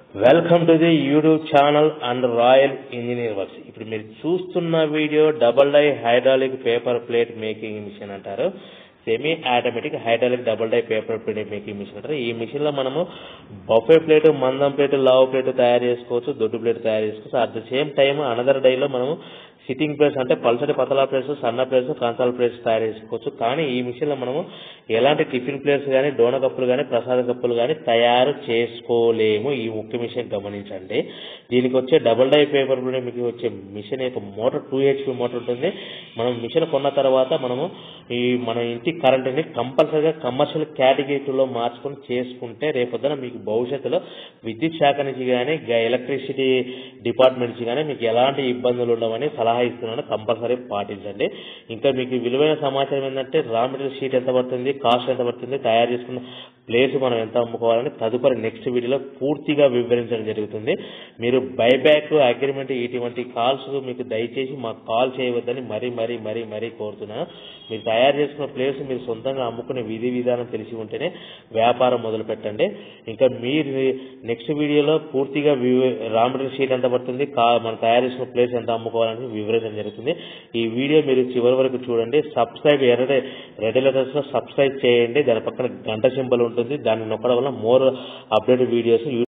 welcome to the YouTube channel and royal engineer works ఇప్పుడు మీరు చూస్తున్న video double die hydraulic paper plate making machine అంటారు semi automatic hydraulic double die paper plate making machine అంటారు ఈ machine లో మనము buffet plate మందం plate లావు ప్లేట్ తయారు చేసుకోవచ్చు దొడ్డు ప్లేట్ తయారు చేసుకోవచ్చు at the same time another డైలో మనము సిట్టింగ్ ప్లేస్ అంటే పల్సటి పతలా ప్లేస్ సన్న ప్లేస్ కంచాల ప్లేస్ తయారు చేసుకోవచ్చు కానీ ఈ మిషన్ లో మనము ఎలాంటి టిఫిన్ ప్లేస్ కానీ డోన కప్పులు కానీ ప్రసాద కప్పులు కానీ తయారు చేసుకోలేము ఈ ముఖ్య మిషన్ గమనించండి దీనికి వచ్చే డబుల్ డై పేపర్ ప్లేట్ మీకు వచ్చే మిషన్ యొక్క మోటార్ టూ హెచ్పి మోటార్ ఉంటుంది మనం మిషన్ కొన్న తర్వాత మనము ఈ మన ఇంటి కరెంట్ని కంపల్సరీగా కమర్షియల్ కేటగిరీలో మార్చుకొని చేసుకుంటే రేపొద్దున మీకు భవిష్యత్తులో విద్యుత్ శాఖ నుంచి కానీ ఎలక్ట్రిసిటీ డిపార్ట్మెంట్ నుంచి కానీ మీకు ఎలాంటి ఇబ్బందులు ఉండవని సలహా ఇస్తున్నాను కంపల్సరీ పాటించండి ఇంకా మీకు విలువైన సమాచారం ఏంటంటే రా మెటీరియల్ షీట్ ఎంత పడుతుంది కాస్ట్ ఎంత పడుతుంది తయారు చేసుకున్న ప్లేస్ మనం ఎంత అమ్ముకోవాలని తదుపరి నెక్స్ట్ వీడియోలో పూర్తిగా వివరించడం జరుగుతుంది మీరు బైబ్యాక్ అగ్రిమెంట్ ఇటువంటి కాల్స్ మీకు దయచేసి మాకు కాల్ చేయవద్దని మరీ మరీ మరీ మరీ కోరుతున్నాను మీరు తయారు చేసుకున్న ప్లేస్ మీరు సొంతంగా అమ్ముకునే విధి విధానం తెలిసి ఉంటేనే వ్యాపారం మొదలు పెట్టండి ఇంకా మీరు నెక్స్ట్ వీడియోలో పూర్తిగా రా మెటీరియల్ షీట్ ఎంత పడుతుంది కా మనం తయారు చేసుకున్న ప్లేస్ ఎంత అమ్ముకోవాలని వివరించడం జరుగుతుంది ఈ వీడియో మీరు చివరి వరకు చూడండి సబ్స్క్రైబ్ ఎర్ర రెడ్ లెటర్స్ లో సబ్స్క్రైబ్ చేయండి దాని పక్కన గంట సింబల్ ఉంటుంది దాన్ని నొక్కడం వల్ల మోర్ అప్డేట్ వీడియోస్